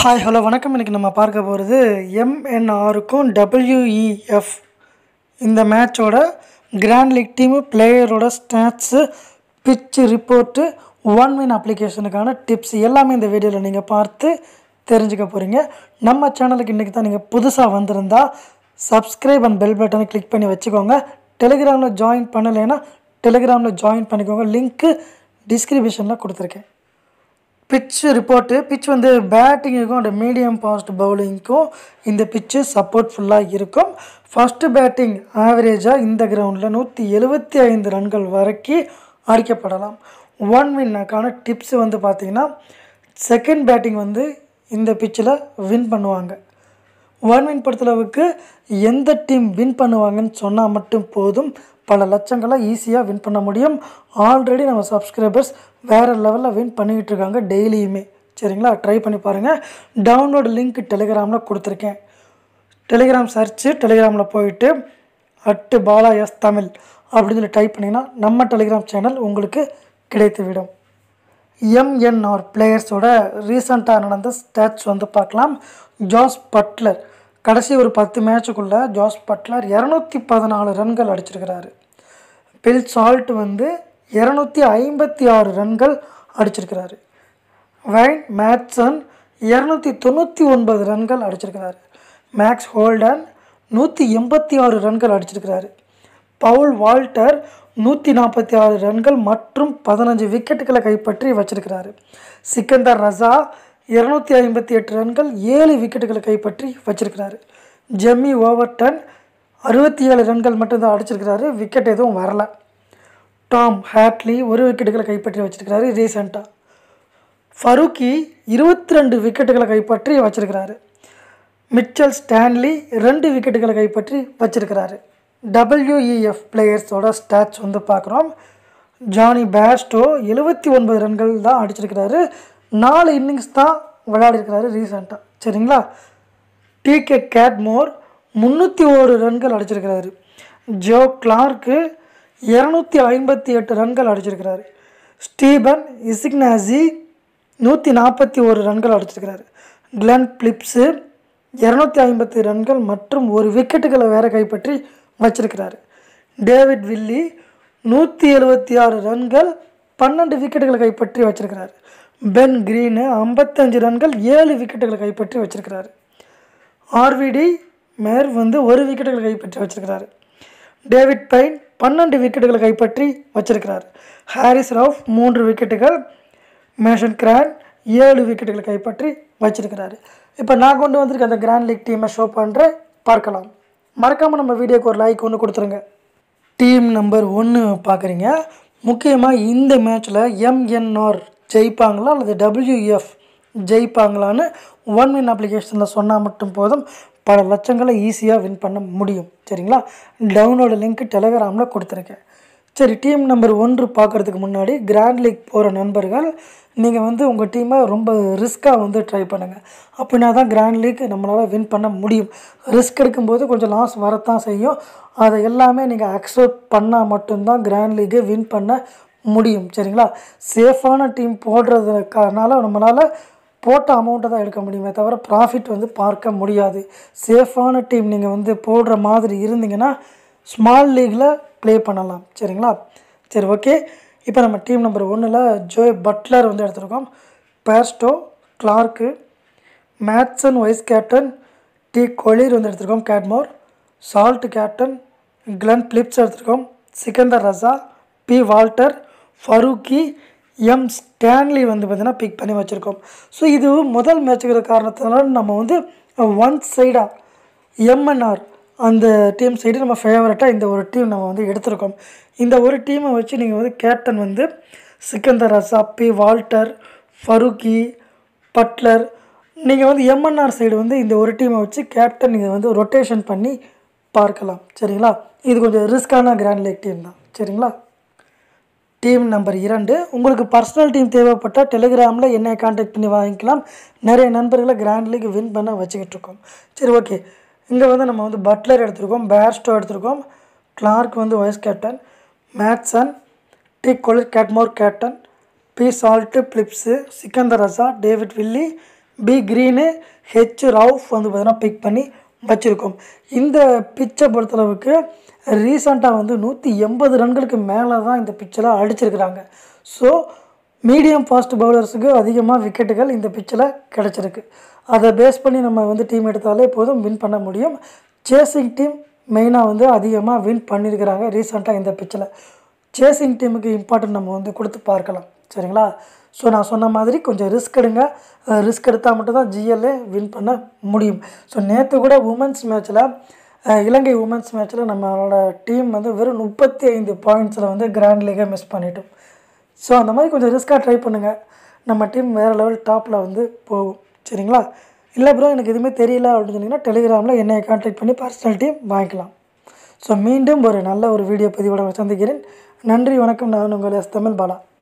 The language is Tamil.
ஹாய் ஹலோ வணக்கம் இன்றைக்கி நம்ம பார்க்க போகிறது எம்என்ஆருக்கும் டபிள்யூஇஎஃப் இந்த மேட்சோட கிராண்ட் லீக் டீமு பிளேயரோட stats pitch report one win அப்ளிகேஷனுக்கான டிப்ஸ் எல்லாமே இந்த வீடியோவில் நீங்கள் பார்த்து தெரிஞ்சுக்க போகிறீங்க நம்ம சேனலுக்கு இன்றைக்கி தான் நீங்கள் புதுசாக வந்திருந்தா சப்ஸ்கிரைப் அண்ட் பெல் பட்டனை கிளிக் பண்ணி வச்சுக்கோங்க டெலிகிராமில் ஜாயின் பண்ணலைன்னா டெலிகிராமில் ஜாயின் பண்ணிக்கோங்க லிங்க்கு டிஸ்கிரிப்ஷனில் கொடுத்துருக்கேன் பிட்ச் ரிப்போர்ட்டு பிட்ச் வந்து பேட்டிங்குக்கும் அந்த மீடியம் ஃபாஸ்ட் பவுலிங்க்கும் இந்த பிட்ச்சு சப்போர்ட் ஃபுல்லாக இருக்கும் ஃபஸ்ட்டு பேட்டிங் ஆவரேஜாக இந்த கிரவுண்டில் நூற்றி எழுபத்தி ஐந்து ரன்கள் வரைக்கும் அடிக்கப்படலாம் ஒன் வின்னுக்கான டிப்ஸ் வந்து பார்த்திங்கன்னா செகண்ட் பேட்டிங் வந்து இந்த பிச்சில் வின் பண்ணுவாங்க ஒன் வின் பொறுத்தளவுக்கு எந்த டீம் வின் பண்ணுவாங்கன்னு சொன்னால் மட்டும் போதும் பல லட்சங்களை ஈஸியாக வின் பண்ண முடியும் ஆல்ரெடி நம்ம சப்ஸ்கிரைபர்ஸ் வேறு லெவலில் வின் பண்ணிக்கிட்டு இருக்காங்க டெய்லியுமே சரிங்களா ட்ரை பண்ணி பாருங்கள் டவுன்லோட் லிங்க் டெலிகிராமில் கொடுத்துருக்கேன் டெலிகிராம் சர்ச்சு டெலிகிராமில் போயிட்டு அட்டு பாலா எஸ் தமிழ் அப்படின்னு சொல்லி டைப் பண்ணிங்கன்னா நம்ம டெலிகிராம் சேனல் உங்களுக்கு கிடைத்துவிடும் எம்என்ஆர் பிளேயர்ஸோட ரீசண்டாக நடந்த ஸ்டாட்ஸ் வந்து பார்க்கலாம் ஜாஸ் பட்லர் கடைசி ஒரு பத்து மேட்சுக்குள்ளே ஜாஸ் பட்லர் இரநூத்தி பதினாலு ரன்கள் அடிச்சிருக்கிறாரு பில் சால்ட் வந்து இரநூத்தி ஐம்பத்தி ஆறு ரன்கள் அடிச்சிருக்கிறாரு வைன் மேட்சன் இரநூத்தி தொண்ணூற்றி ஒன்பது ரன்கள் அடிச்சிருக்கிறாரு மேக்ஸ் ஹோல்டன் நூற்றி எண்பத்தி ஆறு ரன்கள் அடிச்சிருக்கிறாரு பவுல் வால்டர் நூற்றி நாற்பத்தி ஆறு ரன்கள் மற்றும் பதினஞ்சு விக்கெட்டுகளை கைப்பற்றி வச்சிருக்கிறாரு சிக்கந்தர் ரசா இரநூத்தி ஐம்பத்தி எட்டு ரன்கள் ஏழு விக்கெட்டுகளை கைப்பற்றி வச்சிருக்கிறாரு ஜெம்மி ஓவர்டன் அறுபத்தி ஏழு ரன்கள் மட்டும்தான் அடிச்சிருக்கிறாரு விக்கெட் எதுவும் வரல டாம் ஹேட்லி ஒரு விக்கெட்டுகளை கைப்பற்றி வச்சிருக்கிறாரு ரீசெண்டாக ஃபரூக்கி இருபத்தி ரெண்டு விக்கெட்டுகளை கைப்பற்றி வச்சிருக்கிறாரு மிச்சல் ஸ்டான்லி ரெண்டு விக்கெட்டுகளை கைப்பற்றி வச்சிருக்கிறாரு டபிள்யூஇஎஃப் பிளேயர்ஸோட ஸ்டாட்ஸ் வந்து பார்க்குறோம் ஜானி பேஸ்டோ எழுபத்தி ஒன்பது ரன்கள் தான் அடிச்சிருக்கிறாரு நாலு இன்னிங்ஸ் தான் விளையாடிருக்கிறாரு ரீசெண்டாக சரிங்களா டிகே கேட்மோர் முந்நூற்றி ஒரு ரன்கள் அடிச்சிருக்கிறாரு ஜோ கிளார்க்கு இரநூத்தி ஐம்பத்தி எட்டு ரன்கள் அடிச்சிருக்கிறாரு ஸ்டீபன் இசிக்னாசி நூற்றி நாற்பத்தி ஒரு ரன்கள் அடிச்சிருக்கிறாரு கிளன் பிலிப்ஸு இரநூத்தி ஐம்பத்தி ரன்கள் மற்றும் ஒரு விக்கெட்டுகளை வேற கைப்பற்றி வச்சிருக்கிறாரு டேவிட் வில்லி நூற்றி எழுபத்தி ஆறு ரன்கள் பன்னெண்டு விக்கெட்டுகளை கைப்பற்றி வச்சிருக்கிறாரு பென் கிரீனு ஐம்பத்தஞ்சு ரன்கள் ஏழு விக்கெட்டுகளை கைப்பற்றி வச்சிருக்கிறாரு ஆர்விடி மேர் வந்து ஒரு விக்கெட்டுகளை கைப்பற்றி வச்சிருக்கிறாரு டேவிட் பைன் பன்னெண்டு விக்கெட்டுகளை கைப்பற்றி வச்சிருக்கிறார் ஹாரிஸ் ரவுஃப் மூன்று விக்கெட்டுகள் மேஷன் கிரான் ஏழு விக்கெட்டுகளை கைப்பற்றி வச்சிருக்கிறாரு இப்போ நான் கொண்டு வந்திருக்க அந்த கிராண்ட் லீக் டீமை ஷோ பண்ணுறேன் பார்க்கலாம் மறக்காமல் நம்ம வீடியோக்கு ஒரு லைக் ஒன்று கொடுத்துருங்க டீம் நம்பர் ஒன்று பார்க்குறீங்க முக்கியமாக இந்த மேட்ச்சில் எம்என்ஆர் ஜெயிப்பாங்களா அல்லது டபிள்யூஎஃப் ஜெயிப்பாங்களான்னு ஒன் வின் அப்ளிகேஷனில் சொன்னால் மட்டும் போதும் பல லட்சங்களை ஈஸியாக வின் பண்ண முடியும் சரிங்களா டவுன்லோடு லிங்க் டெலகிராமில் கொடுத்துருக்கேன் சரி டீம் நம்பர் ஒன்று பார்க்குறதுக்கு முன்னாடி கிராண்ட் லீக் போகிற நண்பர்கள் நீங்கள் வந்து உங்கள் டீமை ரொம்ப ரிஸ்க்காக வந்து ட்ரை பண்ணுங்கள் அப்படின்னா தான் கிராண்ட் லீக் நம்மளால் வின் பண்ண முடியும் ரிஸ்க் எடுக்கும்போது கொஞ்சம் லாஸ் வரத்தான் செய்யும் அதை எல்லாமே நீங்கள் அக்செப்ட் பண்ணால் மட்டும்தான் கிராண்ட் லீக்கை வின் பண்ண முடியும் சரிங்களா சேஃபான டீம் போடுறதுக்கானால நம்மளால் போட்ட அமௌண்ட்டை தான் எடுக்க முடியுமே தவிர ப்ராஃபிட் வந்து பார்க்க முடியாது சேஃபான டீம் நீங்கள் வந்து போடுற மாதிரி இருந்தீங்கன்னா ஸ்மால் லீக்கில் ப்ளே பண்ணலாம் சரிங்களா சரி ஓகே இப்போ நம்ம டீம் நம்பர் ஒன்றில் ஜோ பட்லர் வந்து எடுத்திருக்கோம் Bairstow clerk Madsen vice captain D கொலிர் வந்து எடுத்திருக்கோம் கேட்மோர் சால்ட் கேப்டன் கிளன் பிலிப்ஸ் எடுத்திருக்கோம் Sikandar Raza P Walter Farooqi M Stanley வந்து பார்த்திங்கன்னா பிக் பண்ணி வச்சுருக்கோம் ஸோ இது முதல் மேட்சுக்கிற காரணத்தினால நம்ம வந்து ஒன் சைடாக எம்என்ஆர் அந்த டீம் சைடு நம்ம ஃபேவரட்டாக இந்த ஒரு டீம் நம்ம வந்து எடுத்திருக்கோம் இந்த ஒரு டீமை வச்சு நீங்கள் வந்து கேப்டன் வந்து Sikandar Raza P Walter Farooqi Buttler நீங்கள் வந்து எம்என்ஆர் சைடு வந்து இந்த ஒரு டீமை வச்சு கேப்டன் நீங்கள் வந்து ரொட்டேஷன் பண்ணி பார்க்கலாம் சரிங்களா இது கொஞ்சம் ரிஸ்க்கான கிராண்ட் லீக் டீம் தான் சரிங்களா டீம் நம்பர் இரண்டு உங்களுக்கு பர்சனல் டீம் தேவைப்பட்டால் டெலிகிராமில் என்னை காண்டாக்ட் பண்ணி வாங்கிக்கலாம் நிறைய நண்பர்களை கிராண்ட் லீக் வின் பண்ண வச்சுக்கிட்டு இருக்கோம் சரி ஓகே இங்கே வந்து நம்ம வந்து பட்லர் எடுத்திருக்கோம் பேர்ஸ்டோ எடுத்திருக்கோம் கிளார்க் வந்து vice captain Madsen T Kohler Cadmore captain P Salt Phillips Sikandar Raza David Willey B Green H Rauf வந்து பார்த்தீங்கன்னா பிக் பண்ணி வச்சுருக்கோம் இந்த பிச்சை பொறுத்தளவுக்கு ரீசண்டாக வந்து நூற்றி எண்பது ரன்களுக்கு மேலே தான் இந்த பிச்சில் அடிச்சிருக்கிறாங்க ஸோ மீடியம் ஃபாஸ்ட் பவுலர்ஸுக்கு அதிகமாக விக்கெட்டுகள் இந்த பிச்சில் கிடச்சிருக்கு அதை பேஸ் பண்ணி நம்ம வந்து டீம் எடுத்தாலே போதும் வின் பண்ண முடியும் சேசிங் டீம் மெயினாக வந்து அதிகமாக வின் பண்ணியிருக்கிறாங்க ரீசெண்டாக இந்த பிச்சில் சேசிங் டீமுக்கு இம்பார்ட்டன்ட் நம்ம வந்து கொடுத்து பார்க்கலாம் சரிங்களா ஸோ நான் சொன்ன மாதிரி கொஞ்சம் ரிஸ்க் எடுங்க ரிஸ்க் எடுத்தால் மட்டும்தான் ஜிஎல்ஏ வின் பண்ண முடியும் ஸோ நேற்று கூட உமன்ஸ் மேட்ச்சில் இலங்கை உமன்ஸ் மேட்ச்சில் நம்மளோட டீம் வந்து வெறும் முப்பத்தி ஐந்து பாயிண்ட்ஸில் வந்து கிராண்ட் லீகை மிஸ் பண்ணிட்டோம் ஸோ அந்த மாதிரி கொஞ்சம் ரிஸ்க்காக ட்ரை பண்ணுங்கள் நம்ம டீம் வேறு லெவல் டாப்பில் வந்து போகும் சரிங்களா இல்லை ப்ரோ எனக்கு எதுவுமே தெரியல அப்படின்னு சொன்னீங்கன்னா டெலிகிராமில் என்னை கான்டாக்ட் பண்ணி பர்சனல் டீம் வாங்கிக்கலாம் ஸோ மீண்டும் ஒரு நல்ல ஒரு வீடியோ பதிவோட சந்திக்கிறேன் நன்றி வணக்கம் நான் உங்கள் எஸ் தமிழ் பாலா